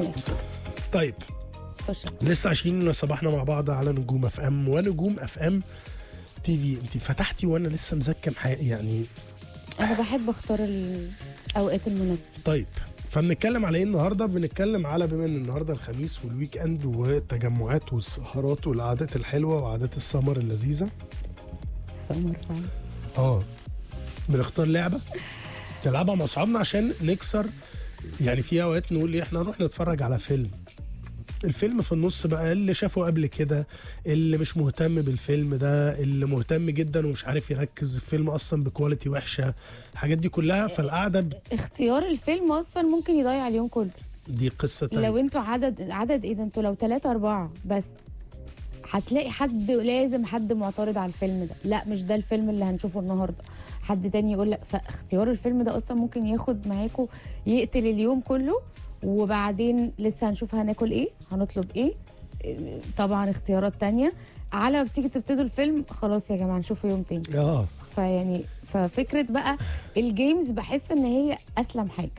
الاخر طيب خش لسه عايشين صباحنا مع بعض على نجوم اف ام ونجوم اف ام تي في انت فتحتي وانا لسه مزكم حقيقي يعني انا بحب اختار الاوقات المناسبه طيب فبنتكلم على ايه النهارده؟ بنتكلم على بما ان النهارده الخميس والويك اند والتجمعات والسهرات والعادات الحلوه وعادات السمر اللذيذه. سمر فعلا اه بنختار لعبه نلعبها مع اصحابنا عشان نكسر يعني في اوقات نقول ايه احنا نروح نتفرج على فيلم الفيلم في النص بقى اللي شافه قبل كده اللي مش مهتم بالفيلم ده اللي مهتم جدا ومش عارف يركز الفيلم اصلا بكواليتي وحشه الحاجات دي كلها فالقعده ب- اختيار الفيلم اصلا ممكن يضيع اليوم كله دي قصه تانية لو انتوا عدد عدد ايه ده انتوا لو ثلاثة أربعة بس هتلاقي حد لازم حد معترض على الفيلم ده لا مش ده الفيلم اللي هنشوفه النهارده حد تاني يقول لك فاختيار الفيلم ده اصلا ممكن ياخد معاكم يقتل اليوم كله وبعدين لسه هنشوف هناكل ايه هنطلب ايه إيه، طبعا اختيارات تانية على ما بتيجي تبتدوا الفيلم خلاص يا جماعه نشوفه يوم تاني اه فيعني ففكره بقى الجيمز بحس ان هي اسلم حاجه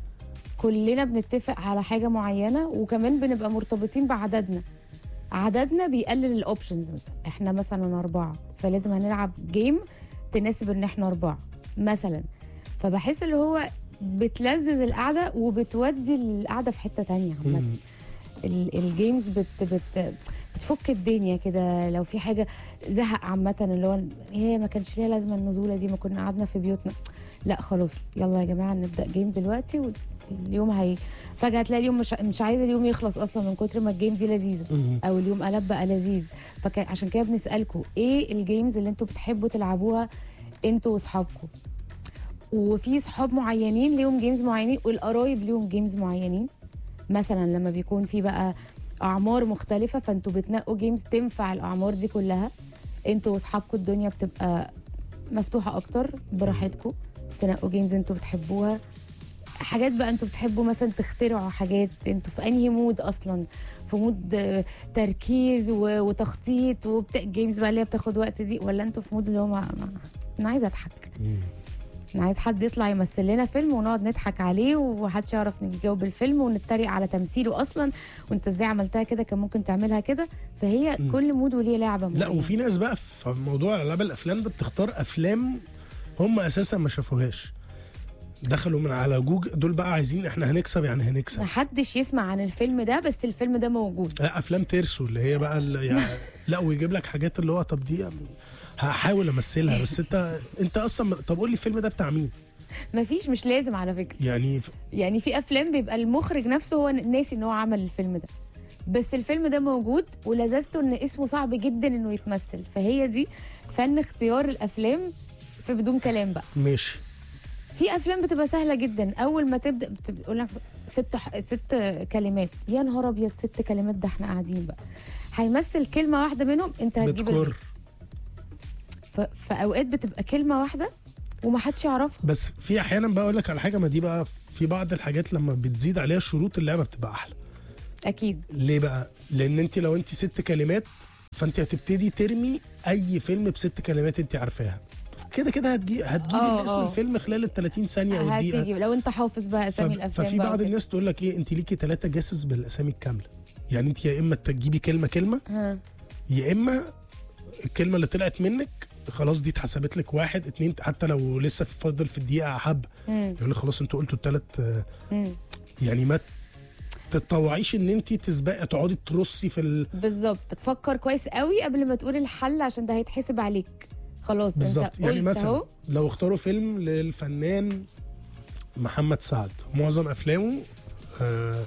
كلنا بنتفق على حاجه معينه وكمان بنبقى مرتبطين بعددنا عددنا بيقلل الاوبشنز مثلا احنا مثلا اربعه فلازم هنلعب جيم تناسب ان احنا اربعه مثلا فبحس اللي هو بتلذذ القعده وبتودي القعده في حته تانية عامه مم. ال- الجيمز بت بت بتفك الدنيا كده لو في حاجه زهق عامه اللي هو هي ما كانش ليها لازمه النزوله دي ما كنا قعدنا في بيوتنا لا خلاص يلا يا جماعه نبدا جيم دلوقتي واليوم هي فجاه هتلاقي اليوم مش مش عايزه اليوم يخلص اصلا من كتر ما الجيم دي لذيذه مم. او اليوم قلب بقى لذيذ فعشان كده بنسالكم ايه الجيمز اللي انتوا بتحبوا تلعبوها انتوا واصحابكم وفي صحاب معينين ليهم جيمز معينين والقرايب ليهم جيمز معينين مثلا لما بيكون في بقى اعمار مختلفه فانتوا بتنقوا جيمز تنفع الاعمار دي كلها انتوا واصحابكم الدنيا بتبقى مفتوحه اكتر براحتكم تنقوا جيمز انتوا بتحبوها حاجات بقى انتوا بتحبوا مثلا تخترعوا حاجات انتوا في انهي مود اصلا في مود آه، تركيز و- وتخطيط وبتاع جيمز بقى اللي هي بتاخد وقت دي ولا انتوا في مود اللي هو ما ما- انا عايزه اضحك مم. انا عايز حد يطلع يمثل لنا فيلم ونقعد نضحك عليه ومحدش يعرف نجاوب الفيلم ونتريق على تمثيله اصلا وانت ازاي عملتها كده كان ممكن تعملها كده فهي مم. كل مود وليه لعبه لا معينة. وفي ناس بقى في موضوع العاب الافلام ده بتختار افلام هم اساسا ما شافوهاش دخلوا من على جوجل دول بقى عايزين احنا هنكسب يعني هنكسب محدش يسمع عن الفيلم ده بس الفيلم ده موجود لا افلام ترسو اللي هي بقى اللي يعني لا ويجيب لك حاجات اللي هو طب دي هحاول امثلها بس انت انت اصلا طب قول لي الفيلم ده بتاع مين مفيش مش لازم على فكره يعني ف- يعني في افلام بيبقى المخرج نفسه هو ناسي ان هو عمل الفيلم ده بس الفيلم ده موجود ولذته ان اسمه صعب جدا انه يتمثل فهي دي فن اختيار الافلام في بدون كلام بقى ماشي في افلام بتبقى سهله جدا اول ما تبدا بتقول لك ست ح- ست كلمات يا نهار ابيض ست كلمات ده احنا قاعدين بقى هيمثل كلمه واحده منهم انت هتجيب بتكر الباقي. ف... فاوقات بتبقى كلمه واحده ومحدش يعرفها بس في احيانا بقى اقول لك على حاجه ما دي بقى في بعض الحاجات لما بتزيد عليها شروط اللعبه بتبقى احلى اكيد ليه بقى لان انت لو انت ست كلمات فانت هتبتدي ترمي اي فيلم بست كلمات انت عارفاها كده كده هتجي هتجيبي آه، اسم آه. الفيلم خلال ال 30 ثانيه او الدقيقه هتيجي لو انت حافظ بقى اسامي ف- الافلام ففي بقى بعض وكده. الناس تقول لك ايه انت ليكي ثلاثه جاسس بالاسامي الكامله يعني انت يا اما تجيبي كلمه كلمه ها. يا اما الكلمه اللي طلعت منك خلاص دي اتحسبت لك واحد اتنين حتى لو لسه في فاضل في الدقيقه حب مم. يقول لك خلاص انتوا قلتوا الثلاث مم. يعني ما تتطوعيش ان انت تسبقي تقعدي ترصي في ال... بالظبط فكر كويس قوي قبل ما تقول الحل عشان ده هيتحسب عليك خلاص بالظبط انت يعني قلت مثلا اهو لو اختاروا فيلم للفنان محمد سعد معظم افلامه آه،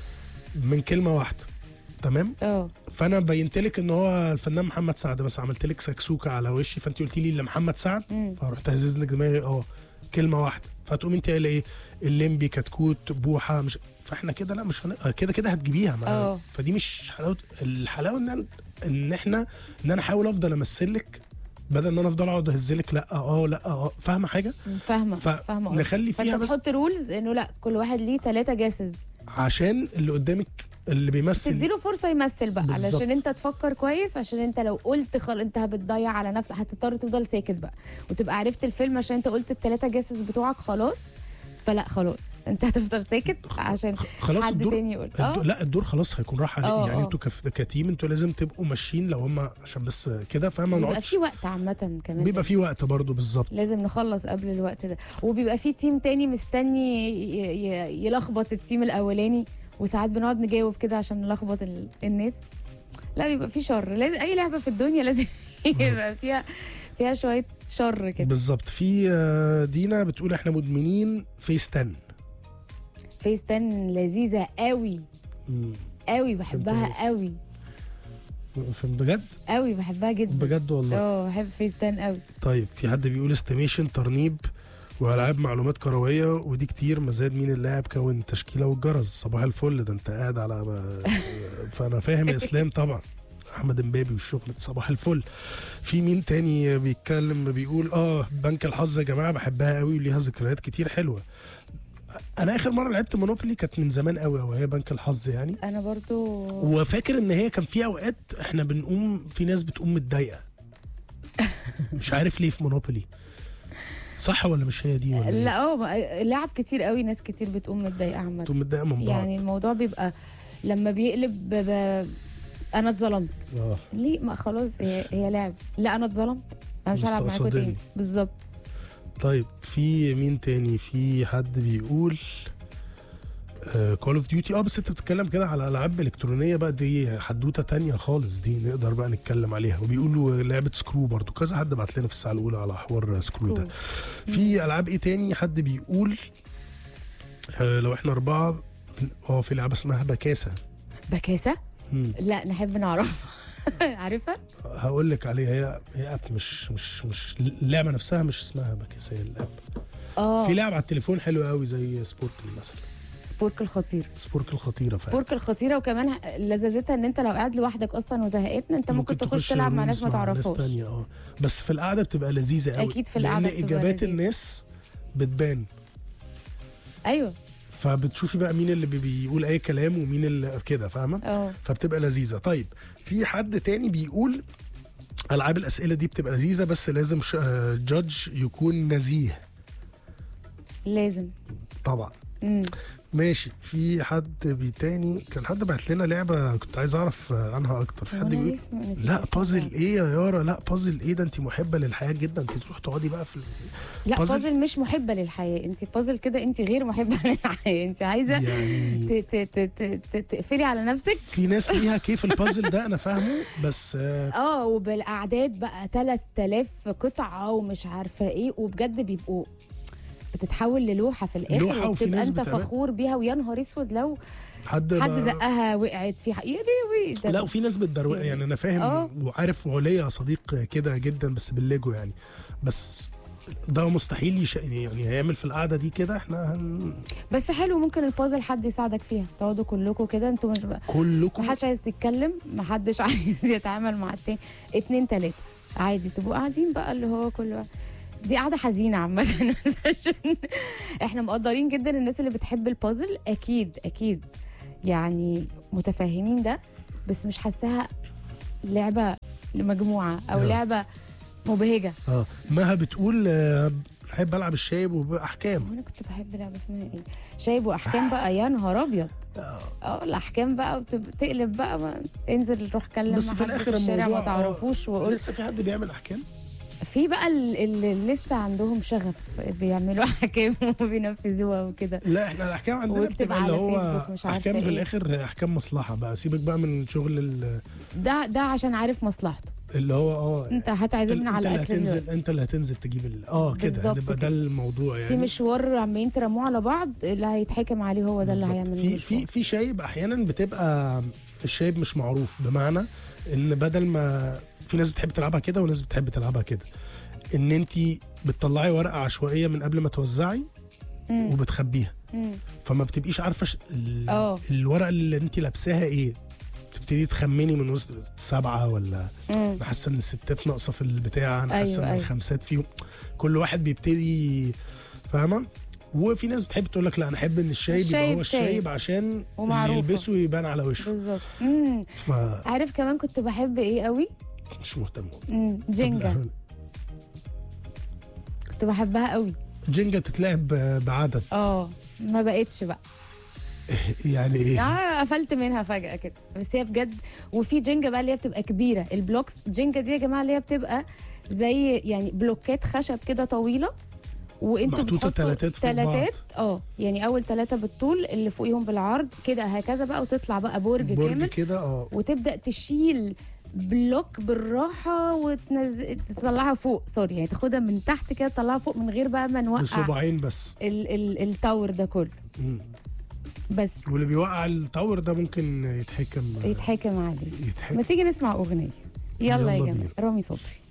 من كلمه واحده تمام اه فانا بينت لك ان هو الفنان محمد سعد بس عملت لك سكسوكه على وشي فانت قلت لي اللي محمد سعد مم. فرحت هزز لك دماغي اه كلمه واحده فتقوم انت قايله ايه الليمبي كتكوت بوحه مش فاحنا كده لا مش هن... آه، كده كده هتجيبيها ما... اه. فدي مش حلاوه الحلاوه ان أنا... ان احنا ان انا احاول افضل امثل لك بدل ان انا افضل اقعد اهزلك لا اه لا اه فاهمه حاجه فاهمه ف- فاهمه قصدك. نخلي فيها فانت بس- تحط رولز انه لا كل واحد ليه ثلاثة جاسز عشان اللي قدامك اللي بيمثل تديله فرصه يمثل بقى بالظبط. علشان انت تفكر كويس عشان انت لو قلت خل... انت بتضيع على نفسك هتضطر تفضل ساكت بقى وتبقى عرفت الفيلم عشان انت قلت الثلاثة جاسز بتوعك خلاص فلا خلاص انت هتفضل ساكت عشان خلاص حد الدور تاني يقول الدور اه لا الدور خلاص هيكون راح عليه آه، يعني آه. انتوا كف- كتيم انتوا لازم تبقوا ماشيين لو هم عشان بس كده فاهم ما بيبقى نقعدش في وقت عامة كمان بيبقى في وقت برضو بالظبط لازم نخلص قبل الوقت ده وبيبقى في تيم تاني مستني ي- ي- يلخبط التيم الاولاني وساعات بنقعد نجاوب كده عشان نلخبط ال- الناس لا بيبقى في شر لازم اي لعبه في الدنيا لازم يبقى فيها فيها شويه شر كده بالظبط في آه، دينا بتقول احنا مدمنين فيس 10 فيس 10 لذيذه قوي مم. قوي بحبها فهمت. قوي فين بجد قوي بحبها جدا بجد والله اه بحب فيس 10 قوي طيب في حد بيقول استيميشن ترنيب والعاب معلومات كرويه ودي كتير مزاد مين اللاعب كون التشكيله والجرس صباح الفل ده انت قاعد على ما فانا فاهم يا اسلام طبعا احمد امبابي والشغل ده صباح الفل في مين تاني بيتكلم بيقول اه بنك الحظ يا جماعه بحبها قوي وليها ذكريات كتير حلوه انا اخر مره لعبت مونوبولي كانت من زمان قوي وهي بنك الحظ يعني انا برضو وفاكر ان هي كان في اوقات احنا بنقوم في ناس بتقوم متضايقه مش عارف ليه في مونوبولي صح ولا مش هي دي ولا إيه؟ لا اه لعب كتير قوي ناس كتير بتقوم متضايقه عامه بتقوم متضايقه من بعض يعني الموضوع بيبقى لما بيقلب ب... ب... انا اتظلمت اه ليه ما خلاص هي, هي لعب لا انا اتظلمت انا مش هلعب معاكم مستقصدني. تاني بالظبط طيب في مين تاني في حد بيقول كول اوف ديوتي اه بس انت بتتكلم كده على العاب الكترونيه بقى دي حدوته تانية خالص دي نقدر بقى نتكلم عليها وبيقولوا لعبه سكرو برضو كذا حد بعت لنا في الساعه الاولى على حوار سكرو ده في العاب ايه تاني حد بيقول آه لو احنا اربعه اه في لعبه اسمها بكاسه بكاسه مم. لا نحب نعرفها عارفها هقول لك عليها هي هي اب مش مش مش اللعبه نفسها مش اسمها بكاسه هي الاب اه في لعب على التليفون حلو قوي زي سبوركل مثلا سبورك الخطير سبوركل خطيره فعلا سبورك الخطيره وكمان لذاذتها ان انت لو قاعد لوحدك اصلا وزهقان انت ممكن, تخش تلعب مع ناس ما rooms ناس تعرفوش تانية اه بس في القعده بتبقى لذيذه قوي أكيد في القعدة لان بتبقى اجابات لذيذة. الناس بتبان ايوه فبتشوفي بقى مين اللي بي- بيقول اي كلام ومين اللي كده فاهمه اه فبتبقى لذيذه طيب في حد تاني بيقول العاب الاسئله دي بتبقى لذيذه بس لازم جادج يكون نزيه لازم طبعا امم ماشي في حد بي تاني كان حد بعت لنا لعبه كنت عايز اعرف عنها اكتر في حد بيقول لا بازل ايه يا يارا لا بازل ايه ده انت محبه للحياه جدا انت تروح تقعدي بقى في ال- لا بازل؟ بازل مش محبه للحياه انت بازل كده انت غير محبه للحياه انت عايزه يعني ت- ت- ت- ت- ت- تقفلي على نفسك في ناس ليها كيف البازل ده انا فاهمه بس آه، اه وبالاعداد بقى 3000 قطعه ومش عارفه ايه وبجد بيبقوا بتتحول للوحه في الاخر لوحة وفي وبتبقى ناس انت بتعمل- فخور بيها ويا نهار اسود لو حد حد بقى- زقها وقعت في حق يا لهوي ده لا وفي ناس بتدروق يعني انا فاهم آه. وعارف وليا صديق كده جدا بس بالليجو يعني بس ده مستحيل يش... يعني هيعمل في القعده دي كده احنا هن... بس حلو ممكن البازل حد يساعدك فيها تقعدوا كلكم كده انتوا مش كلكم محدش عايز يتكلم محدش عايز يتعامل مع التاني اتنين تلاته عادي تبقوا قاعدين بقى اللي هو كل واحد دي قاعده حزينه عامه عشان احنا مقدرين جدا الناس اللي بتحب البازل اكيد اكيد يعني متفاهمين ده بس مش حاساها لعبه لمجموعه او آه. لعبه مبهجه اه مها بتقول آه، بحب العب الشايب وباحكام وانا كنت بحب لعبه اسمها ايه شايب واحكام بقى يا نهار ابيض اه الاحكام بقى وتقلب بقى ما انزل روح كلم بس مع في حد الاخر الشارع الموضوع ما تعرفوش آه، وقول لسه في حد بيعمل احكام في بقى ال- اللي لسه عندهم شغف بيعملوا احكام وبينفذوها وكده لا احنا الاحكام عندنا ويكتب بتبقى على اللي هو فيسبوك مش عارفة احكام في إيه. الاخر احكام مصلحه بقى سيبك بقى من شغل ال- ده ده عشان عارف مصلحته اللي هو اه انت هتعزمنا انت على اللي اكل هتنزل دلوقتي. انت اللي هتنزل تجيب ال... اه كده بالظبط هنبقى ده كده. الموضوع يعني في مشوار عمالين ترموه على بعض اللي هيتحكم عليه هو ده اللي بالظبط. هيعمل في المشوار. في في شايب احيانا بتبقى الشايب مش معروف بمعنى ان بدل ما في ناس بتحب تلعبها كده وناس بتحب تلعبها كده ان انت بتطلعي ورقه عشوائيه من قبل ما توزعي مم. وبتخبيها مم. فما بتبقيش عارفه ش... ال... اه. الورقه اللي انت لابساها ايه بتبتدي تخمني من وسط سبعه ولا مم. انا حاسه ان الستات ناقصه في البتاع انا أيوة، حاسه ان أيوة. الخمسات فيهم كل واحد بيبتدي فاهمه وفي ناس بتحب تقول لك لا انا احب ان الشايب يبقى الشايب هو شايب. الشايب عشان اللي ومعروفة. يلبسه يبان على وشه بالظبط مم. فمش عارف كمان كنت بحب ايه قوي مهتم مم. جينجا طب لا، كنت بحبها قوي جينجا تتلعب ب- بعدد اه ما بقتش بقى يعني ايه آه قفلت منها فجأة كده بس هي بجد وفي جينجا بقى اللي هي بتبقى كبيرة البلوكس جينجا دي يا جماعة اللي هي بتبقى زي يعني بلوكات خشب كده طويلة وانتوا محطوطة بتحطوا تلاتات فوق تلاتات اه يعني اول ثلاثة بالطول اللي فوقيهم بالعرض كده هكذا بقى وتطلع بقى برج, برج كامل كده اه وتبدا تشيل بلوك بالراحه وتنزل تطلعها فوق سوري يعني تاخدها من تحت كده تطلعها فوق من غير بقى ما نوقع بصباعين بس ال ال التاور ده كله مم. بس واللي بيوقع التاور ده ممكن يتحكم يتحكم عليه يتحكم ما تيجي نسمع اغنيه يلا, يلا يا جماعه بينا. رامي صبري